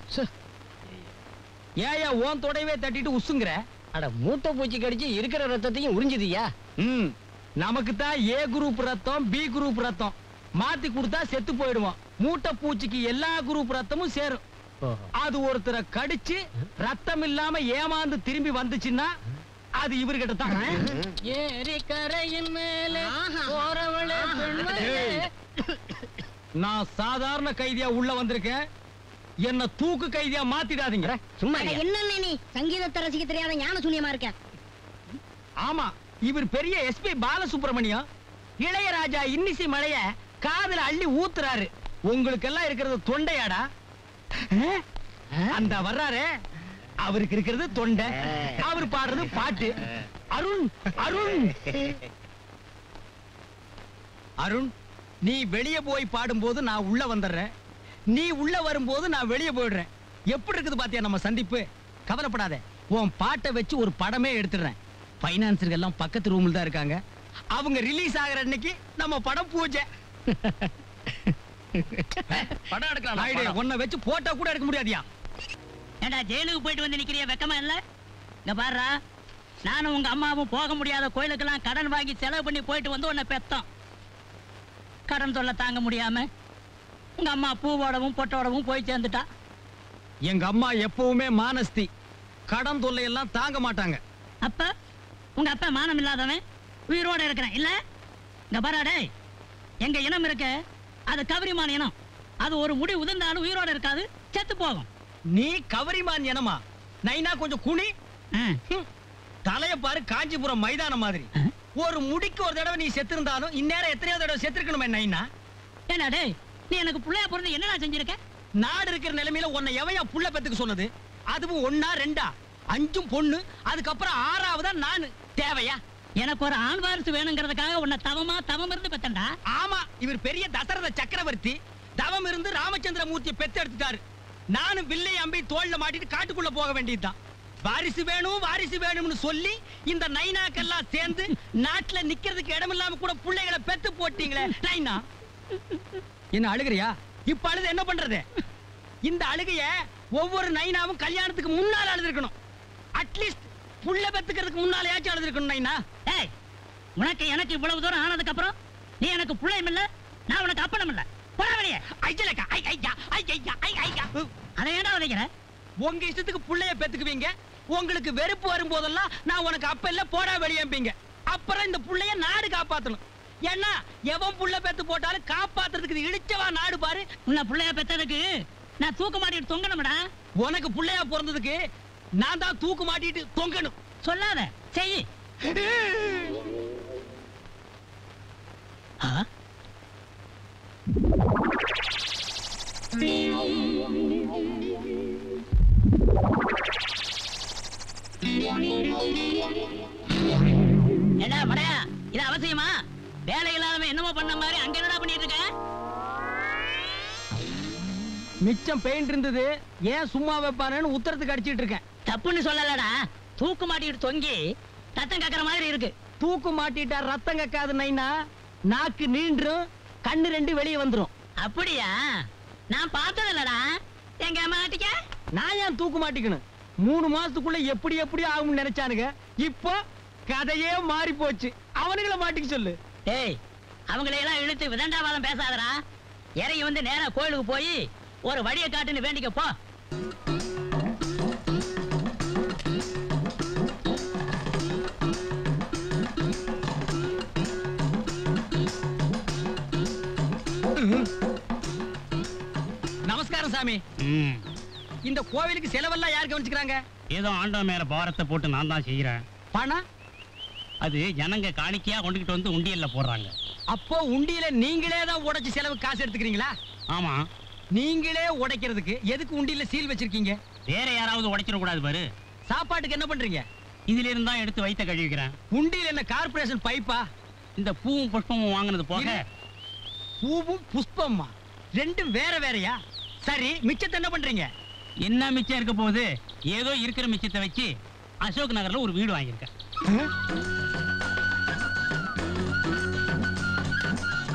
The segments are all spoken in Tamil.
ஏயா ஓன் தொடையவே தட்டிட்டு உசுங்கிற அட மூட்டை பூச்சி கடிச்சு இருக்கிற ரத்தத்தையும் உறிஞ்சுதியா ம் நமக்கு தான் ஏ குரூப் ரத்தம் பி குரூப் ரத்தம் மாத்தி கொடுத்தா செத்து போயிடுவோம் மூட்டை பூச்சிக்கு எல்லா குரூப் ரத்தமும் சேரும் அது ஒருத்தரை கடிச்சு ரத்தம் இல்லாம ஏமாந்து திரும்பி வந்துச்சுன்னா அது இவர்கிட்ட தான் ஏரி கரையின் மேலே போறவளே பெண்மணியே. நான் சாதாரண கைதியா உள்ள வந்திருக்கேன் என்ன தூக்கு கைதியா மாத்திடாதீங்க சும்மா அட, இருயா. என்ன நீ சங்கீதத்தை ரசிக்க தெரியாத ஞான சூனியமா இருக்க ஆமா இவர் பெரிய எஸ்பி பாலசுப்ரமணியம் இளையராஜா இன்னிசை மழைய காதுல அள்ளி ஊத்துறாரு உங்களுக்கெல்லாம் இருக்கிறது தொண்டையாடா அஹ்? அந்த வர்றாரே அவருக்கு இருக்கிறது தொண்டை அவர் பாடுறது பாட்டு அருண் அருண் அருண் நீ வெளியே போய் பாடும்போது நான் உள்ள வந்துடுறேன் நீ உள்ள வரும்போது நான் வெளியே போயிடுறேன் எப்படி இருக்குது பாத்தியா நம்ம சந்திப்பு கவலைப்படாத உன் பாட்டை வச்சு ஒரு படமே எடுத்துடுறேன் பைனான்சர்கள் எல்லாம் பக்கத்து ரூம்ல தான் இருக்காங்க அவங்க ரிலீஸ் ஆகுற அன்னைக்கு நம்ம படம் பூஜை படம் எடுக்கலாம் நாயுடு, உன்னை வச்சு போட்டோ கூட எடுக்க முடியாதியா ஏண்டா ஜெயிலுக்கு போயிட்டு வந்து நிக்கிறிய வெக்கமா இல்ல இங்க பாருடா நானும் உங்க அம்மாவும் போக முடியாத கோயிலுக்கெல்லாம் கடன் வாங்கி செலவு பண்ணி போயிட்டு வந்து உன்னை பெத்தோம் கடன் தொல்லை தாங்க முடியாம உங்க அம்மா பூவோடவும் பொட்டோடவும் போய் சேர்ந்துட்டா எங்க அம்மா எப்பவுமே மானஸ்தி கடன் தொல்லை எல்லாம் தாங்க மாட்டாங்க அப்ப உங்க அப்பா மானம் இல்லாதவன் உயிரோட இருக்கிறேன் இல்ல இங்க பாரு டேய் எங்க இனம் இருக்க அது கவரிமான இனம் அது ஒரு முடி உதிர்ந்தாலும் உயிரோட இருக்காது செத்து போகும் நீ கவரிமான் எனமா நைனா கொஞ்சம் குனி ஆ. ஹம். தலைய பாரு காஞ்சிபுரம் மைதானம் மாதிரி ஒரு முடிக்கு ஒரு தடவை நீ செத்திருந்தாலும் இந்நேரம் எத்தனையோ தடவை செத்துருக்கணுமே நைனா ஏண்டா டேய் நீ எனக்கு புள்ளையா பிறந்து என்னடா செஞ்சிருக்க நாடு இருக்கிற நிலைமையில உன்னை எவையா புள்ள பெத்துக்க சொன்னது அதுவும் ஒன்னா ரெண்டா அஞ்சும் பொண்ணு அதுக்கப்புறம் ஆறாவதா நானு தேவையா எனக்கு ஒரு ஆண் வாரிசு வேணுங்கிறதுக்காக உன்னை தவமா தவம் இருந்து பெத்தண்டா ஆமா இவர் பெரிய தசரத சக்கரவர்த்தி தவம் இருந்து ராமச்சந்திர மூர்த்தியை பெத்து எடுத்துட்டாரு நானும் வில்லை அம்பி தோல்ல மாட்டிட்டு காட்டுக்குள்ள போக வேண்டியதுதான் வாரிசு வேணும் வாரிசு வேணும்னு சொல்லி இந்த நைனாக்கெல்லாம் சேர்ந்து நாட்டுல நிக்கிறதுக்கு இடம் இல்லாம கூட பிள்ளைகளை பெத்து போட்டீங்களே நைனா என்ன அழுகுறியா இப்ப அழுது என்ன பண்றது இந்த அழுகைய ஒவ்வொரு நைனாவும் கல்யாணத்துக்கு முன்னால அழுதுருக்கணும் அட்லீஸ்ட் புள்ள பெத்துக்கிறதுக்கு முன்னாலேயாச்சும் அழுதுருக்கணும் நைனா ஏய் உனக்கு எனக்கு இவ்வளவு தூரம் ஆனதுக்கு அப்புறம் நீ எனக்கு பிள்ளையும் இல்ல நான் உனக்கு அப்பனும் இல்ல போடா வெளியே ஐயலக்கா ஐ ஐயா ஐ ஐயா ஐ ஐயா அதை ஏன்டா உதைக்கிற உங்க இஷ்டத்துக்கு புள்ளைய பெத்துக்குவீங்க உங்களுக்கு வெறுப்பு வரும்போதெல்லாம் நான் உனக்கு அப்ப இல்ல போடா வெளியம்பீங்க அப்புறம் இந்த புள்ளைய நாடு காப்பாத்தணும் ஏன்னா எவன் புள்ள பெத்து போட்டாலும் காப்பாத்துறதுக்கு இது இழிச்சவா நாடு பாரு உன்னை பிள்ளைய பெத்ததுக்கு நான் தூக்க மாட்டிட்டு தொங்கணும்டா உனக்கு புள்ளையா பிறந்ததுக்கு நான் தான் தூக்கு மாட்டிட்டு தொங்கணும் சொல்லாத செய் என்ன மடையா இது அவசியமா வேலை இல்லாதவன் என்னமோ பண்ண மாதிரி அங்க என்னடா பண்ணிட்டு இருக்க மிச்சம் பெயிண்ட் இருந்தது ஏன் சும்மா வைப்பானேன்னு உத்தரத்துக்கு அடிச்சிட்டு இருக்கேன் தப்புன்னு சொல்லலடா தூக்கு மாட்டிட்டு தொங்கி தத்தம் கக்கற மாதிரி இருக்கு தூக்கு மாட்டிட்டா ரத்தம் கக்காது நைனா நாக்கு நீண்டும் கண்ணு ரெண்டு வெளியே வந்துரும் அப்படியா நான் பார்த்தது இல்லடா எங்க மாட்டிக்க நான் ஏன் தூக்கு மாட்டிக்கணும் மூணு மாசத்துக்குள்ள எப்படி எப்படி ஆகும்னு நினைச்சானுங்க இப்போ கதையே மாறி போச்சு அவனுங்கள மாட்டிக்க சொல்லு டேய் அவங்களை எல்லாம் இழுத்து விதண்டாவாதம் பேசாதடா இறங்கி வந்து நேரா கோயிலுக்கு போய் ஒரு வழியை காட்டுன்னு வேண்டிக்க போ நமஸ்காரம் சாமி ம். இந்த கோவிலுக்கு செலவெல்லாம் யார் கவனிச்சுக்கிறாங்க ஏதோ ஆண்டவன் மேல பாரத்தை போட்டு நான் தான் செய்யறேன் பணம் அது ஜனங்க காணிக்கையா கொண்டுகிட்டு வந்து உண்டியல்ல போடுறாங்க அப்போ உண்டியில நீங்களே தான் உடைச்சு செலவு காசு எடுத்துக்கிறீங்களா ஆமா நீங்களே உடைக்கிறதுக்கு எதுக்கு உண்டியில சீல் வச்சிருக்கீங்க வேற யாராவது உடைச்சிடக்கூடாது பாரு சாப்பாட்டுக்கு என்ன பண்றீங்க இதுல இருந்தா எடுத்து வைத்த கழுவிக்கிறேன் உண்டியில என்ன கார்ப்பரேஷன் பைப்பா இந்த பூவும் புஷ்பமும் வாங்கினது போக இரு. பூவும் புஷ்பம்மா ரெண்டும் வேற வேறயா சரி மிச்சத்தை என்ன பண்றீங்க என்ன மிச்சம் இருக்க போகுது ஏதோ இருக்கிற மிச்சத்தை வச்சு அசோக் நகர்ல ஒரு வீடு வாங்கியிருக்கேன்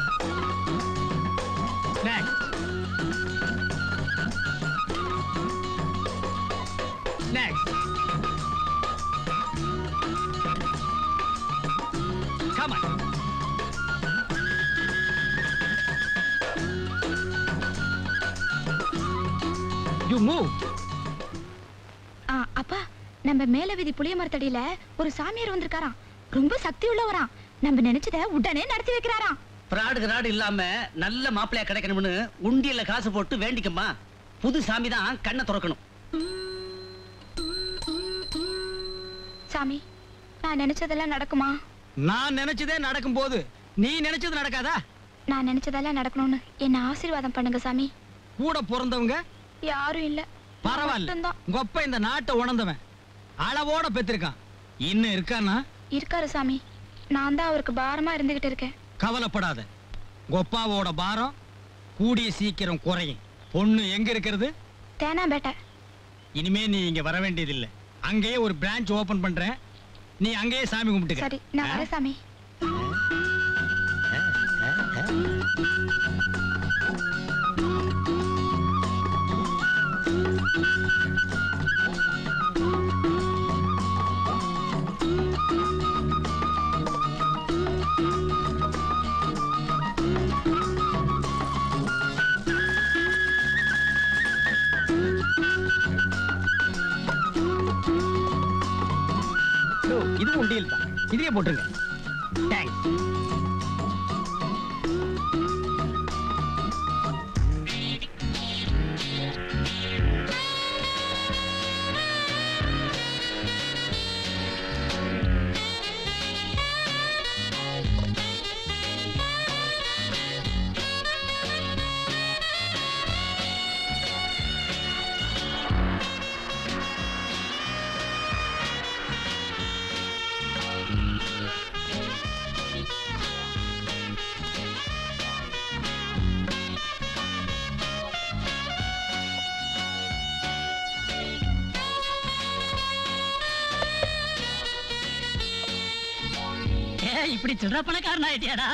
Next. Next. Come on. You move. ஆ, அப்பா நம்ம மேல வீதி புளிய மரத்தடியில ஒரு சாமியார் வந்திருக்காராம் ரொம்ப சக்தி உள்ளவராம் நம்ம நினைச்சத உடனே நடத்தி வைக்கிறாராம் பிராடு கிராடு இல்லாம நல்ல மாப்பிள்ளையா கிடைக்கணும்னு உண்டியல்ல காசு போட்டு வேண்டிக்கம்மா புது சாமி தான் கண்ணை திறக்கணும் சாமி நான் நினைச்சதெல்லாம் நடக்குமா நான் நினைச்சதே நடக்கும் போது நீ நினைச்சது நடக்காதா நான் நினைச்சதெல்லாம் நடக்கணும்னு என்ன ஆசீர்வாதம் பண்ணுங்க சாமி கூட பிறந்தவங்க யாரும் இல்ல நான் பரவாயில்ல மட்டும்தான். உங்க அப்பா இந்த நாட்டை உணர்ந்தவன் அளவோட பெற்றிருக்கான் இன்னும் இருக்கானா இருக்காரு சாமி நான் தான் அவருக்கு பாரமா இருந்துகிட்டு இருக்கேன் கவலைப்படாத உங்க அப்பாவோட பாரம் கூடிய சீக்கிரம் குறையும் பொண்ணு எங்க இருக்கிறது தேனாம்பேட்டை இனிமே நீ இங்க வர வேண்டியதில்லை அங்கேயே ஒரு பிரான்ச் ஓபன் பண்றேன் நீ அங்கேயே சாமி கும்பிட்டுக்க சரி நான் வரேன் சாமி இதோ, இது உண்டியல் தான் இதையே போட்டுருங்க தேங்க்ஸ் ஏ இப்படி சில்லற பணக்காரன் ஆயிட்டியாடா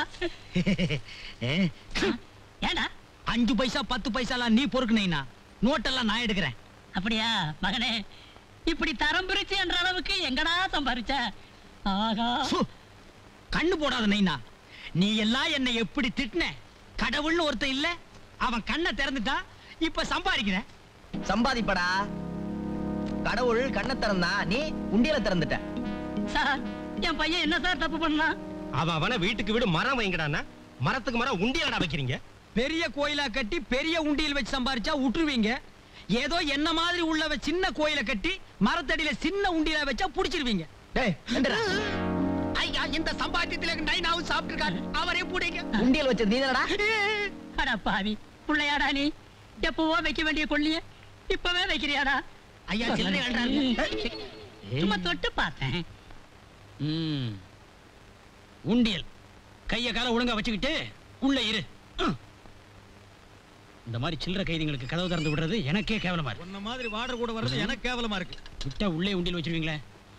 ஏண்டா அஞ்சு பைசா பத்து பைசாலாம் நீ பொறுக்குனீனா நோட்டெல்லாம் நான் எடுக்கிறேன் அப்படியா மகனே இப்படி தரம் பிரிச்சு என்ற அளவுக்கு எங்கடா சம்பாரிச்ச ஆகா சு, கண்ணு போடாத நைனா நீ எல்லாம் என்னை எப்படி திட்டின கடவுள்னு ஒருத்தன் இல்ல அவன் கண்ணை திறந்துட்டா இப்ப சம்பாதிக்கிறேன் சம்பாதிப்படா கடவுள் கண்ணை திறந்தா நீ உண்டியல திறந்துட்ட சார் என் பையன் என்ன சார் தப்பு பண்ணான் அவன் அவன வீட்டுக்கு வீடு மரம் வைங்கடான்னா மரத்துக்கு மரம் உண்டியலடா வைக்கிறீங்க பெரிய கோயிலா கட்டி பெரிய உண்டியல் வச்சு சம்பாரிச்சா விட்டுருவீங்க ஏதோ என்ன மாதிரி உள்ளவ சின்ன கோயிலை கட்டி மரத்தடியில சின்ன உண்டியல வச்சா புடிச்சிருவீங்க டேய் எந்திரா. ஐயா இந்த சம்பாத்தியத்துல நைனாவும் சாப்பிட்டுருக்காரு அவரே புடிங்க உண்டியல் வச்சது நீதானடா அட பாவி புள்ளையாடா நீ எப்பவோ வைக்க வேண்டிய கொள்ளிய இப்பவே வைக்கிறியாடா ஐயா சில்லறை அள்ளுறாரு. சும்மா தொட்டு பார்த்தேன் ம். உண்டியல் கைய கால ஒழுங்கா வச்சுக்கிட்டு உள்ள இரு ம். இந்த மாதிரி சில்லற கைதிங்களுக்கு கதவு திறந்து விடுறது எனக்கே கேவலமா இருக்கு உன்ன மாதிரி வாடர் கூட வர்றது எனக்கு கேவலமா இருக்கு விட்டா உள்ளே உண்டியல் வச்சிருவீங்களே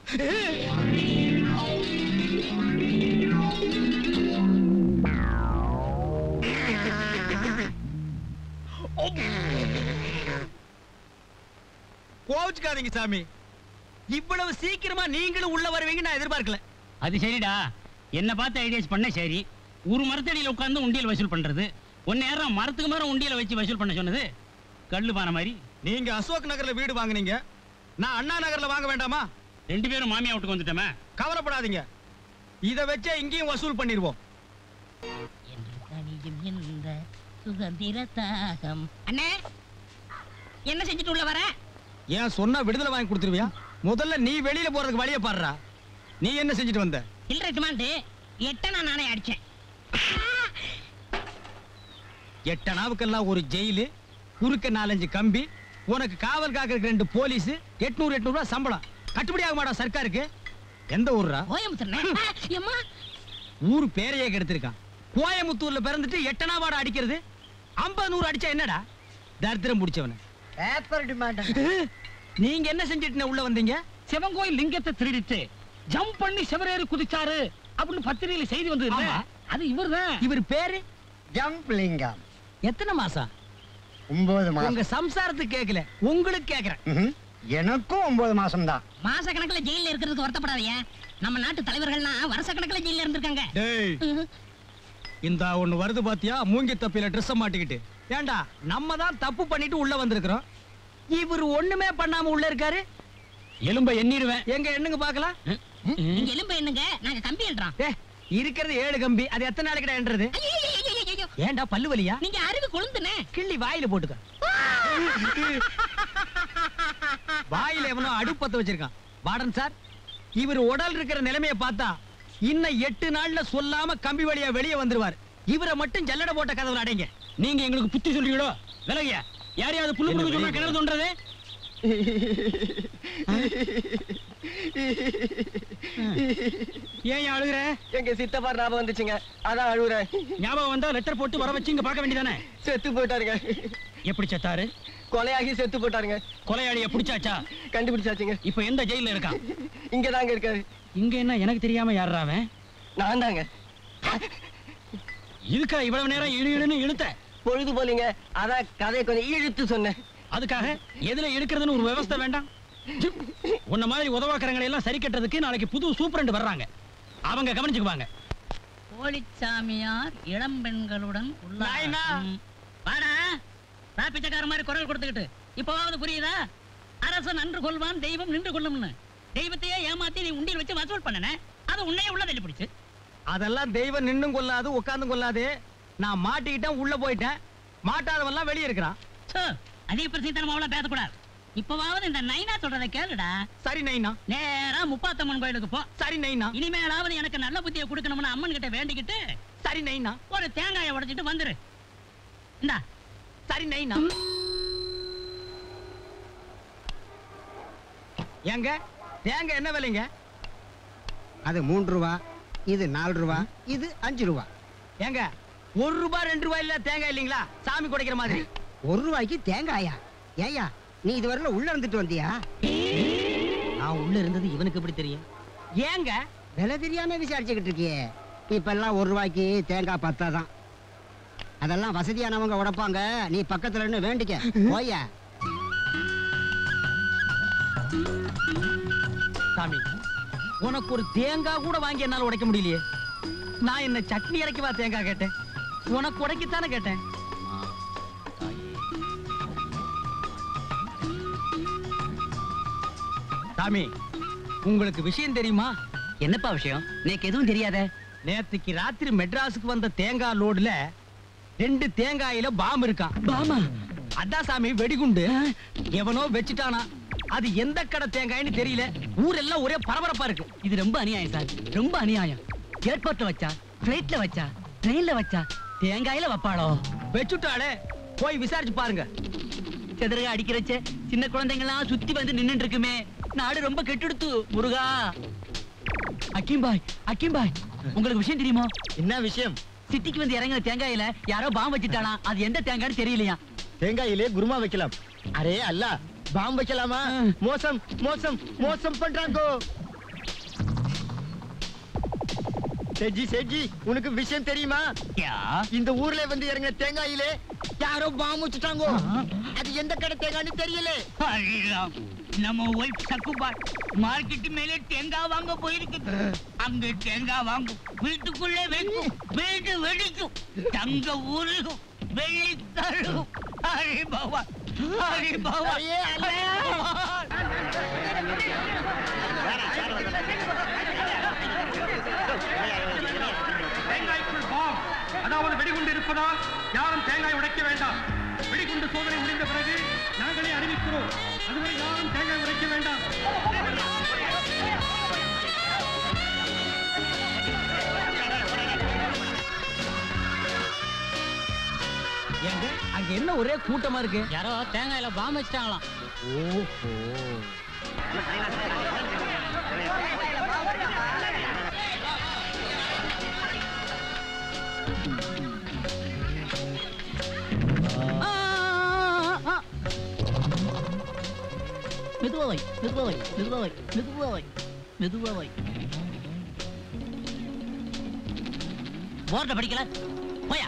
கோவிச்சுக்காதீங்க சாமி இவ்வளவு சீக்கிரமா நீங்களும் உள்ள வருவீங்க நான் எதிர்பார்க்கல அது சரிடா என்ன பார்த்து ஐடியாஸ் பண்ண சரி ஒரு மரத்தடியில உட்கார்ந்து உண்டியல் வசூல் பண்றது ஒன்னு நேரம் மரத்துக்கு மரம் உண்டியல வச்சு வசூல் பண்ண சொன்னது கல்லு பானை மாதிரி நீங்க அசோக் நகர்ல வீடு வாங்குனீங்க நான் அண்ணா நகர்ல வாங்க வேண்டாமா ரெண்டு பேரும் மாமியா வீட்டுக்கு வந்துட்டோமே கவலைப்படாதீங்க இத வச்சே இங்கேயும் வசூல் பண்ணிடுவோம் என்று தனியும் இந்த சுதந்திர தாகம் அண்ணே என்ன செஞ்சுட்டு உள்ள வர ஏன் சொன்னா விடுதலை வாங்கி கொடுத்துருவியா முதல்ல நீ வெளியில போறதுக்கு வழிய பாடுறா நீ என்ன செஞ்சுட்டு வந்த சில்லறை டிமாண்டு எட்டனா நானே அடிச்சேன் எட்டனாவுக்கெல்லாம் ஒரு ஜெயிலு குறுக்க நாலஞ்சு கம்பி உனக்கு காவல் காக்கிறதுக்கு ரெண்டு போலீஸ் எட்நூறு எட்நூறு ரூபாய் சம்பளம் கட்டுப்படி ஆக மாட்டா சர்க்காருக்கு எந்த ஊர்ரா கோயம்புத்தூர் அம்மா ஊர் பேரையே கெடுத்திருக்கான் கோயமுத்தூர்ல பிறந்துட்டு எட்டனாவாட அடிக்கிறது ஐம்பது நூறு அடிச்சா என்னடா தரித்திரம் பிடிச்சவன பேப்பர் டிமாண்ட் நீங்க என்ன செஞ்சுட்டு உள்ள வந்தீங்க சிவங்கோயில் லிங்கத்தை திருடிட்டு ஜம்ப் பண்ணி சிவரேறி குதிச்சாரு அப்படின்னு பத்திரிகையில செய்தி வந்தது ஆமா. அது இவர்தான் இவர் பேரு ஜம்ப் லிங்கம் எத்தனை மாசம் ஒன்பது உங்க சம்சாரத்துக்கு கேட்கல உங்களுக்கு கேக்குறேன் ம்ஹும். எனக்கும் ஒன்பது மாசம் தான் மாச கணக்குல ஜெயில இருக்கிறதுக்கு வருத்தப்படாதீங்க நம்ம நாட்டு தலைவர்கள்லாம் வருஷ கணக்குல ஜெயில இருந்திருக்காங்க டேய் இந்த ஒண்ணு வருது பாத்தியா மூங்கி தப்பில ட்ரெஸ் மாட்டிக்கிட்டு ஏண்டா நம்ம தான் தப்பு பண்ணிட்டு உள்ள வந்திருக்கிறோம் இவர் ஒண்ணுமே பண்ணாம உள்ள இருக்காரு எலும்ப எண்ணிடுவேன் எங்க எண்ணுங்க பாக்கலாம் நீங்க எலும்பு என்னங்க நாங்க கம்பி எழுறோம் ஏ இருக்கிறது ஏழு கம்பி அது எத்தனை நாளைக்கு என்றது ஐயையையையையையோ. ஏண்டா பல்லு வலியா நீங்க அறிவு கொழுந்துனே கிள்ளி வாயில போட்டுக்க வாயில எவனோ அடுப்பத்த வச்சிருக்கான் வார்டன் சார் இவர் உடல் இருக்கிற நிலைமைய பார்த்தா இன்னும் எட்டு நாள்ல சொல்லாம கம்பி வழியா வெளியே வந்துருவார் இவரை மட்டும் ஜல்லடை போட்ட கதவுல அடைங்க நீங்க எங்களுக்கு புத்தி சொல்றீங்களோ விலகிய யாரையாவது புல்லு புடுங்க சொன்னா கிணறு தோன்றது ஏன் அழுகுற எங்க சித்தப்பா ஞாபகம் வந்துச்சுங்க அதான் அழுகுறேன் ஞாபகம் வந்தா லெட்டர் போட்டு வர வச்சு இங்க பார்க்க வேண்டியதானே செத்து போயிட்டாருங்க எப்படி செத்தாரு கொலையாகி செத்து போயிட்டாருங்க கொலையாளிய பிடிச்சாச்சா கண்டுபிடிச்சாச்சுங்க இப்ப எந்த ஜெயில இருக்கான் இங்க தாங்க இருக்காரு இங்க என்ன எனக்கு தெரியாம யாரா அவன் நான் தாங்க இதுக்கா இவ்வளவு நேரம் இழு இழுன்னு இழுத்த பொழுது போலீங்க அதான் கதையை கொஞ்சம் இழுத்து சொன்னேன் அதுக்காக எதுல எடுக்கிறதுன்னு ஒரு விவஸ்தை வேண்டாம் உன்ன மாதிரி உதவாக்கரங்களை எல்லாம் சரி கட்டுறதுக்கு நாளைக்கு புது சூப்பரண்ட் வர்றாங்க அவங்க கவனிச்சுக்குவாங்க போலிச்சாமியார் இளம் பெண்களுடன் நாயனா. உல்லாசம். வாடா ரா பிச்சைக்கார மாதிரி குரல் கொடுத்துக்கிட்டு இப்பவாவது புரியுதா அரசன் நன்று கொள்வான் தெய்வம் நின்று கொள்ளும்னு தெய்வத்தையே ஏமாத்தி நீ உண்டியல் வச்சு வசூல் பண்ணன அது உன்னையே உள்ள தள்ளி பிடிச்சு அதெல்லாம் தெய்வம் நின்னும் கொள்ளாது உட்கார்ந்தும் கொள்ளாது நான் மாட்டிக்கிட்டேன் உள்ள போயிட்டேன் மாட்டாதவெல்லாம் வெளியே இருக்கிறான் சோ, அதிக பிரசித்தனமா அவ்வளவு பேசக்கூடாது இப்பவாவது இந்த நைனா சொல்றதை கேளுடா சரி நைனா நேரா முப்பாத்தம்மன் கோயிலுக்கு போ சரி நைனா இனிமேலாவது எனக்கு நல்ல புத்தியை கொடுக்கணும்னு அம்மன் கிட்ட வேண்டிக்கிட்டு சரி நைனா ஒரு தேங்காயை உடைச்சிட்டு வந்துரு இந்தா சரி நைனா ஏங்க தேங்க என்ன விலைங்க அது மூன்று ரூபா இது நாலு ரூபா இது அஞ்சு ரூபா ஏங்க ஒரு ரூபாய் ரெண்டு ரூபாய் இல்ல தேங்காய் இல்லைங்களா சாமி குடைக்கிற மாதிரி ஒரு ரூபாய்க்கு தேங்காயா ஏயா நீ இதுவரையில உள்ள இருந்துட்டு வந்தியா நான் உள்ள இருந்தது இவனுக்கு எப்படி தெரியும் ஏங்க விலை தெரியாம விசாரிச்சுக்கிட்டு இருக்கியே இப்ப எல்லாம் ஒரு ரூபாய்க்கு தேங்காய் பத்தாதான் அதெல்லாம் வசதியானவங்க உடைப்பாங்க நீ பக்கத்துல நின்னு வேண்டிக்க போயா சாமி உனக்கு ஒரு தேங்காய் கூட வாங்கி என்னால உடைக்க முடியலையே நான் என்ன சட்னி இறக்கிவா தேங்காய் கேட்டேன் உனக்கு உடைக்கத்தானே கேட்டேன் சாமி உங்களுக்கு விஷயம் தெரியுமா என்னப்பா விஷயம் நேக்கு எதுவும் தெரியாத நேத்துக்கு ராத்திரி மெட்ராஸுக்கு வந்த தேங்காய் லோடுல ரெண்டு தேங்காயில பாம் இருக்கான் பாமா அதான் சாமி வெடிகுண்டு எவனோ வச்சுட்டானா அது எந்த கடை தேங்காய்னு தெரியல ஊரெல்லாம் ஒரே பரபரப்பா இருக்கு இது ரொம்ப அநியாயம் சார் ரொம்ப அநியாயம் ஏர்போர்ட்ல வச்சா பிளைட்ல வச்சா ட்ரெயின்ல வச்சா தேங்காயில வைப்பாளோ வச்சுட்டாளே போய் விசாரிச்சு பாருங்க செதறக அடிக்கிறச்ச சின்ன குழந்தைங்கலாம் சுத்தி வந்து நின்னுட்டு இருக்குமே நாடு ரொம்ப கெட்டுடுத்து முருகா அக்கீம் பாய் அக்கீம் பாய் உங்களுக்கு விஷயம் தெரியுமா என்ன விஷயம் சிட்டிக்கு வந்து இறங்கின தேங்காயில யாரோ பாம்பு வச்சுட்டாலாம் அது எந்த தேங்காய்னு தெரியலையா தேங்காயிலே குருமா வைக்கலாம் அரே அல்ல பாம் வைக்கலாமா மோசம் மோசம் மோசம் பண்றாங்கோ செஜி செஜி உனக்கு விஷயம் தெரியுமா இந்த ஊர்ல வந்து இறங்கின தேங்காயிலே யாரோ பாம் வச்சுட்டாங்கோ அது எந்த கடை தேங்காய்னு தெரியல ஹரிராம் நம்ம ஒய்ஃப் சக்குபார் மார்க்கெட் மேலே தேங்காய் வாங்க போயிருக்கு அங்க தேங்காய் வாங்கும் வீட்டுக்குள்ளே வைக்கும் வீடு வெடிக்கும் தங்க ஊருகும் வெள்ளி தருகும் ஹரி பகவான் ஹரி பகவான் ஹரி பகவான். தேங்காய்க்குள் பாம் அதாவது வெடிகுண்டு இருப்பதால் யாரும் தேங்காய் உடைக்க வேண்டாம் வெடிகுண்டு சோதனை முடிந்த பிறகு நாங்களே அறிவிக்கிறோம் அதுவரை யாரும் தேங்காய் உடைக்க வேண்டாம் ஏங்க அங்க என்ன ஒரே கூட்டமா இருக்கு யாரோ தேங்காயில பாம்பு வச்சிட்டாங்களாம் மெதுவாவை மெதுவாவை மெதுவாவை மெதுவாவை மெதுவாவை போர்ட படிக்கல போயா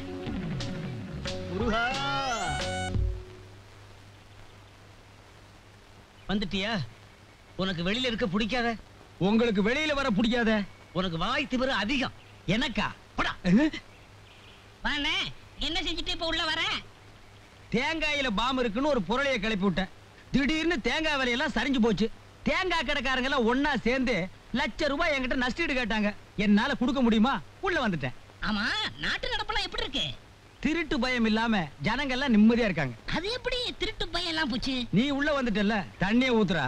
முருகா வந்துட்டியா உனக்கு வெளியில இருக்க பிடிக்காத உங்களுக்கு வெளியில வர பிடிக்காத உனக்கு வாய் திமிரு அதிகம் எனக்கா போடா வாண்ணே என்ன செஞ்சுட்டு இப்ப உள்ள வர தேங்காயில பாம் இருக்குன்னு ஒரு புரளைய கிளப்பி விட்டேன் திடீர்னு தேங்காய் விலையெல்லாம் சரிஞ்சு போச்சு தேங்காய் கடைக்காரங்க எல்லாம் ஒன்னா சேர்ந்து லட்ச ரூபாய் என்கிட்ட நஷ்டீடு கேட்டாங்க என்னால கொடுக்க முடியுமா உள்ள வந்துட்டேன் ஆமா நாட்டு நடப்பெல்லாம் எப்படி இருக்கு திருட்டு பயம் இல்லாம ஜனங்க எல்லாம் நிம்மதியா இருக்காங்க அது எப்படி திருட்டு பையன் எல்லாம் போச்சு நீ உள்ள வந்துட்டல்ல தண்ணிய ஊத்துறா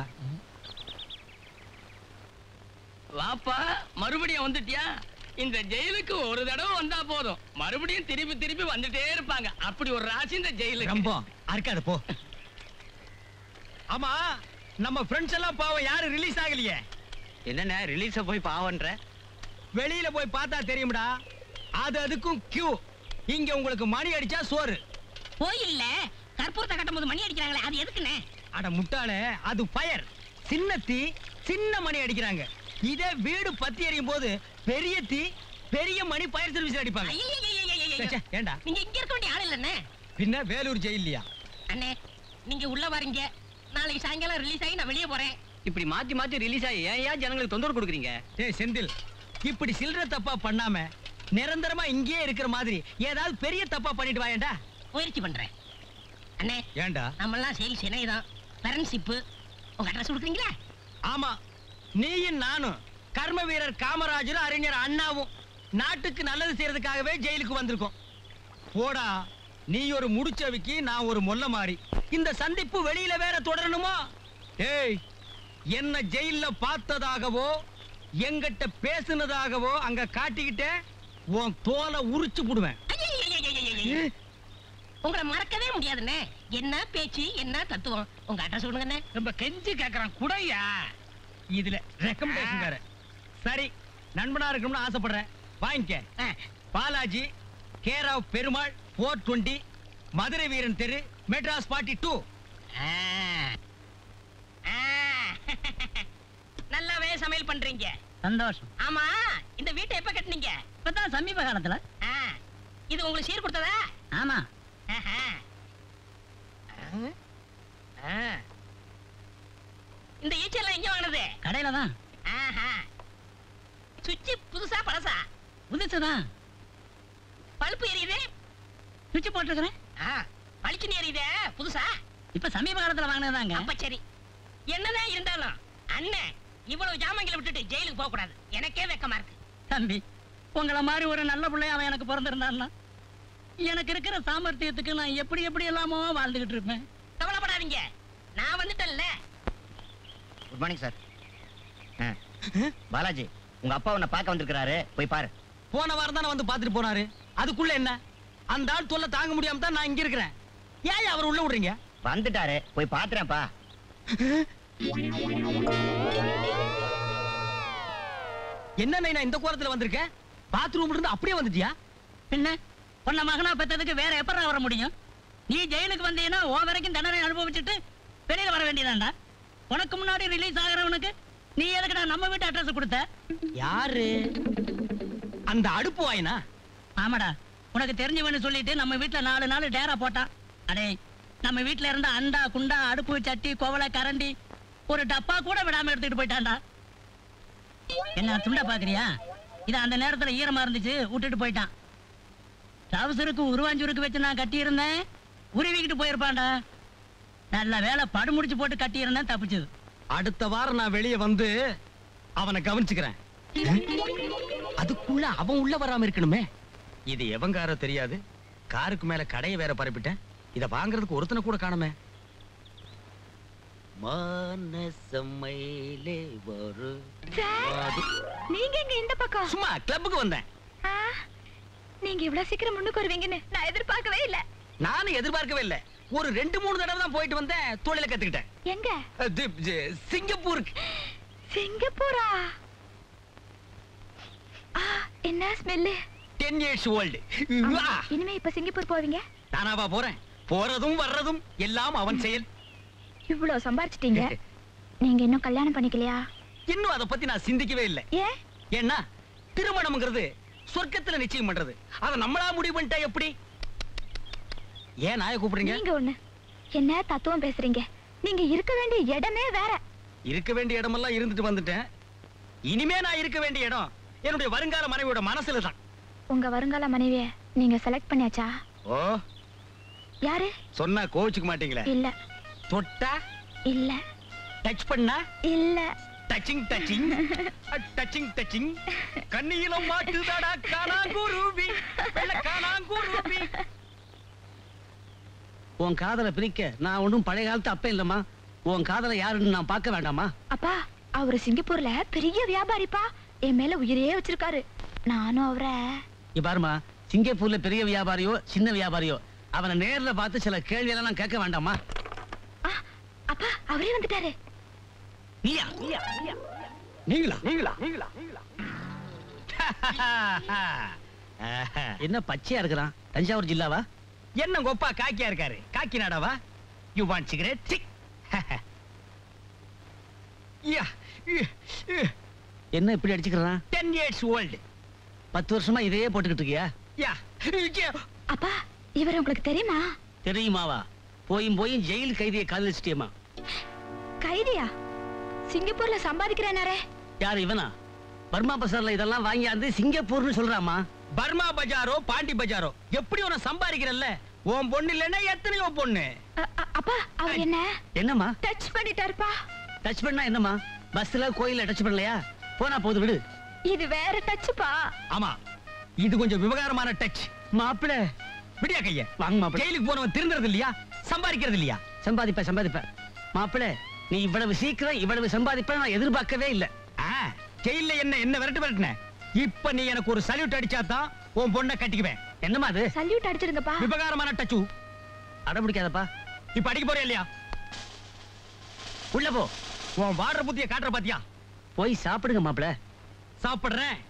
வாப்பா மறுபடியும் வந்துட்டியா இந்த ஜெயிலுக்கு ஒரு தடவை வந்தா போதும் மறுபடியும் திருப்பி திருப்பி வந்துட்டே இருப்பாங்க அப்படி ஒரு ராசி இந்த ஜெயிலுக்கு ரொம்ப அறுக்காத போ ஆமா நம்ம ஃப்ரெண்ட்ஸ் எல்லாம் பாவம் யாரும் ரிலீஸ் ஆகலையே என்னண்ணே ரிலீஸ போய் பாவன்ற வெளியில போய் பார்த்தா தெரியும்டா அது அதுக்கும் கியூ இங்க உங்களுக்கு மணி அடிச்சா சோறு கோயில்ல கற்பூரத்தை கட்டும் போது மணி அடிக்கிறாங்களே அது எதுக்குண்ணே அட முட்டாளே அது ஃபயர் சின்ன தீ சின்ன மணி அடிக்கிறாங்க இதே வீடு பத்தி எரியும் போது பெரிய தீ பெரிய மணி ஃபயர் சர்வீஸ் அடிப்பாங்க ஐயையையையையையையோ. ச்சே, ச்சே, ஏண்டா நீங்க இங்க இருக்க வேண்டிய ஆள் இல்லண்ணே பின்ன வேலூர் ஜெயிலியா அண்ணே நீங்க உள்ள வரீங்க நாளைக்கு சாயங்காலம் ரிலீஸ் ஆகி நான் வெளியே போறேன் இப்படி மாத்தி மாத்தி ரிலீஸ் ஆகி ஏன் ஏன் ஜனங்களுக்கு தொந்தரவு கொடுக்குறீங்க ஏய் செந்தில் இப்படி சில்லற தப்பா பண்ணாம நிரந்தரமா இங்கேயே இருக்கிற மாதிரி ஏதாவது பெரிய தப்பா பண்ணிட்டு வாயேண்டா முயற்சி பண்றேன் அண்ணே ஏண்டா நம்ம எல்லாம் சேல்ஸ் இணையதான் ஃப்ரெண்ட்ஷிப்பு உங்க அட்ரஸ் கொடுக்குறீங்களா ஆமா நீயும் நானும் கர்ம வீரர் காமராஜரும் அறிஞர் அண்ணாவும் நாட்டுக்கு நல்லது செய்யறதுக்காகவே ஜெயிலுக்கு வந்திருக்கோம் போடா நீ ஒரு முடிச்சவிக்கு நான் ஒரு மொல்ல மாறி இந்த சந்திப்பு வெளியில வேற தொடரணுமா ஏய் என்ன ஜெயில்ல பார்த்ததாகவோ எங்கிட்ட பேசுனதாகவோ அங்க காட்டிக்கிட்டே உன் தோலை உரிச்சு புடுவேன் ஐயையையையையையையோ. உங்களை மறக்கவே முடியாதுண்ணே என்ன பேச்சு என்ன தத்துவம் உங்க அட்ரஸ் கொடுங்கண்ணே ரொம்ப கெஞ்சி கேக்குறான் குடையா இதுல ரெக்கமெண்டேஷன் வேற சரி நண்பனா இருக்கணும்னு ஆசைப்படுறேன் வாங்கிக்க ஆ, Balaji care of Perumal four twenty Madurai Veeran தெரு மெட்ராஸ் பார்ட்டி டூ ஆ. ஆ. நல்லாவே சமையல் பண்றீங்க சந்தோஷம் ஆமா இந்த வீட்டை எப்ப கட்டுனீங்க இப்பதான் சமீப காலத்துல ஆ, இது உங்களுக்கு சீர் கொடுத்ததா ஆமா ஆஹா. ஆ. ஆ. இந்த ஈச்செல்லாம் எங்க வாங்கினது கடையில தான் ஆஹா. சுவிட்ச் புதுசா பழசா புதுசுதான் பல்பு எரியுது சுவிட்ச் போட்டிருக்கிறேன் ஆ, பளிச்சுன்னு எரியுதே புதுசா இப்ப சமீப காலத்துல வாங்கினதாங்க அப்ப சரி என்னதான் இருந்தாலும் அண்ணன் இவ்வளவு ஜாமங்களை விட்டுட்டு ஜெயிலுக்கு போக கூடாது எனக்கே வெக்கமா இருக்கு தம்பி உங்கள மாதிரி ஒரு நல்ல பிள்ளை அவன் எனக்கு பிறந்திருந்தான்னா எனக்கு இருக்கிற சாமர்த்தியத்துக்கு நான் எப்படி எப்படி எல்லாமோ வாழ்ந்துகிட்டு இருப்பேன் கவலைப்படாதீங்க நான் வந்துட்டேன்ல குட் மார்னிங் சார் பாலாஜி உங்க அப்பா உன்னை பார்க்க வந்திருக்கிறாரு போய் பாரு போன வாரம் தானே வந்து பார்த்துட்டு போனாரு அதுக்குள்ள என்ன அந்த ஆள் தொல்லை தாங்க முடியாம தான் நான் இங்க இருக்கிறேன் ஏன் அவர் உள்ள விடுறீங்க வந்துட்டாரு போய் பாத்துறேன்ப்பா என்ன நான் இந்த கோலத்துல வந்திருக்கேன் பாத்ரூம்ல இருந்து அப்படியே வந்துட்டியா பின்ன உன்னை மகனா பெத்ததுக்கு வேற எப்படா வர முடியும் நீ ஜெயிலுக்கு வந்தீங்கன்னா ஓ வரைக்கும் தண்டனை அனுபவிச்சுட்டு வெளியில வர வேண்டியதாண்டா உனக்கு முன்னாடி ரிலீஸ் ஆகிறவனுக்கு நீ எதுக்கு நான் நம்ம வீட்டு அட்ரஸ் கொடுத்த யாரு அந்த அடுப்பு வாயினா ஆமாடா உனக்கு தெரிஞ்சவன்னு சொல்லிட்டு நம்ம வீட்ல நாலு நாள் டேரா போட்டான் அடே நம்ம வீட்ல இருந்த அண்டா குண்டா அடுப்பு சட்டி கோவலை கரண்டி ஒரு டப்பா கூட விடாம எடுத்துட்டு போயிட்டான்டா என்ன துண்டா பாக்குறியா இது அந்த நேரத்துல ஈரமா இருந்துச்சு விட்டுட்டு போயிட்டான் டவுசருக்கு உருவாஞ்சூருக்கு வச்சு நான் கட்டி இருந்தேன் உருவிக்கிட்டு போயிருப்பான்டா நல்ல வேலை படு முடிச்சு போட்டு கட்டி இருந்தேன் தப்பிச்சது அடுத்த வாரம் நான் வெளியே வந்து அவனை கவனிச்சுக்கிறேன் அதுக்குள்ள அவன் உள்ள வராம இருக்கணுமே இது எவங்காரோ தெரியாது காருக்கு மேல கடையை வேற பரப்பிட்டேன் இத வாங்குறதுக்கு ஒருத்தனை கூட காணுமே மானசமையிலே ஒரு நீங்க எங்க இந்த பக்கம் சும்மா கிளப்புக்கு வந்தேன் ஆ, நீங்க இவ்வளவு சீக்கிரம் முன்னுக்கு வருவீங்கன்னு நான் எதிர்பார்க்கவே இல்ல நானும் எதிர்பார்க்கவே இல்லை ஒரு ரெண்டு மூணு தடவை தான் போயிட்டு வந்தேன் தொழில கத்துக்கிட்டேன் எங்க அது, ஜ- சிங்கப்பூருக்கு சிங்கப்பூரா ஆ, என்ன ஸ்மெல்லு டென் இயர்ஸ் ஓல்டு இனிமே இப்ப சிங்கப்பூர் போவீங்க நானாவா போறேன் போறதும் வர்றதும் எல்லாம் அவன் செயல் இவ்வளவு சம்பாரிச்சிட்டீங்க நீங்க இன்னும் கல்யாணம் பண்ணிக்கலையா இன்னும் அதை பத்தி நான் சிந்திக்கவே இல்லை ஏன் ஏன்னா திருமணம்ங்கிறது சொர்க்கத்துல நிச்சயம் பண்றது அத நம்மளா முடிவு பண்ணிட்டா எப்படி ஏன் நாய கூப்பிடுறீங்க நீங்க ஒண்ணு என்ன தத்துவம் பேசுறீங்க நீங்க இருக்க வேண்டிய இடமே வேற இருக்க வேண்டிய இடமெல்லாம் இருந்துட்டு வந்துட்டேன் இனிமே நான் இருக்க வேண்டிய இடம் என்னுடைய வருங்கால மனைவியோட மனசுல தான் உங்க வருங்கால மனைவிய நீங்க செலக்ட் பண்ணியாச்சா ஓ யாரு சொன்னா கோவிச்சுக்க மாட்டீங்களே இல்ல தொட்டா இல்ல டச் பண்ணா இல்ல டச்சிங் டச்சிங் டச்சிங் டச்சிங் கண்ணியிலும் மாட்டுதடா காணாங்குருவி வெள்ள காணாங்குருவி உன் காதலை பிரிக்க நான் ஒன்றும் பழைய காலத்து அப்ப இல்லம்மா உன் காதலை யாருன்னு நான் பார்க்க வேண்டாமா அப்பா அவரு சிங்கப்பூர்ல பெரிய வியாபாரிப்பா என் மேல உயிரே வச்சிருக்காரு நானும் அவரை இங்க பாருமா சிங்கப்பூர்ல பெரிய வியாபாரியோ சின்ன வியாபாரியோ அவனை நேர்ல பார்த்து சில கேள்வியெல்லாம் நான் கேட்க வேண்டாமா ஆ, அப்பா அவரே வந்துட்டாரு நீயா நீங்களா நீங்களா நீங்களா என்ன பச்சையா இருக்கிறான் தஞ்சாவூர் ஜில்லாவா என்ன கொப்பா காக்கியா இருக்காரு காக்கி நாடாவா யூ வாண்ட் சிகரெட் சிக் யா என்ன இப்படி அடிச்சுக்கிறான் டென் இயர்ஸ் ஓல்டு பத்து வருஷமா இதையே போட்டுக்கிட்டு இருக்கியா யா அப்பா இவர் உங்களுக்கு தெரியுமா தெரியுமாவா போயும் போயும் ஜெயில் கைதியை காதலிச்சிட்டியம்மா கைதியா சிங்கப்பூர்ல சம்பாதிக்கிறேனாரே யார் இவனா பர்மா பசார்ல இதெல்லாம் வாங்கியாந்து சிங்கப்பூர்னு சொல்றாமா பர்மா பஜாரோ பாண்டி பஜாரோ எப்படி உன சம்பாதிக்கிறல்ல உன் பொண்ணு இல்லைன்னா எத்தனையோ பொண்ணு அ- அ- அப்பா அவர் என்ன என்னம்மா டச் பண்ணிட்டாருப்பா டச் பண்ணா என்னம்மா பஸ்ல கோயில்ல டச் பண்ணலையா போனா போது விடு இது வேற டச்சுப்பா ஆமா இது கொஞ்சம் விவகாரமான டச் மாப்பிள விடியா கைய வாங்க மாப்பிள ஜெயிலுக்கு போனவன் திருந்துறது இல்லையா சம்பாதிக்கிறது இல்லையா சம்பாதிப்ப சம்பாதிப்ப மாப்பிள நீ இவ்வளவு சீக்கிரம் இவ்வளவு சம்பாதிப்ப நான் எதிர்பார்க்கவே இல்ல ஆ, ஜெயில்ல என்ன என்ன விரட்டு விரட்டுன இப்ப நீ எனக்கு ஒரு சல்யூட் அடிச்சா தான் உன் பொண்ணை கட்டிக்குவேன் என்னம்மா அது சல்யூட் அடிச்சிருங்கப்பா விவகாரமான டச்சு அடம்பிடிக்காதப்பா இப்ப அடிக்க போறியா இல்லையா உள்ள போ உன் வாடுற புத்திய காட்டுற பாத்தியா போய் சாப்பிடுங்க மாப்பிள சாப்பிடுறேன்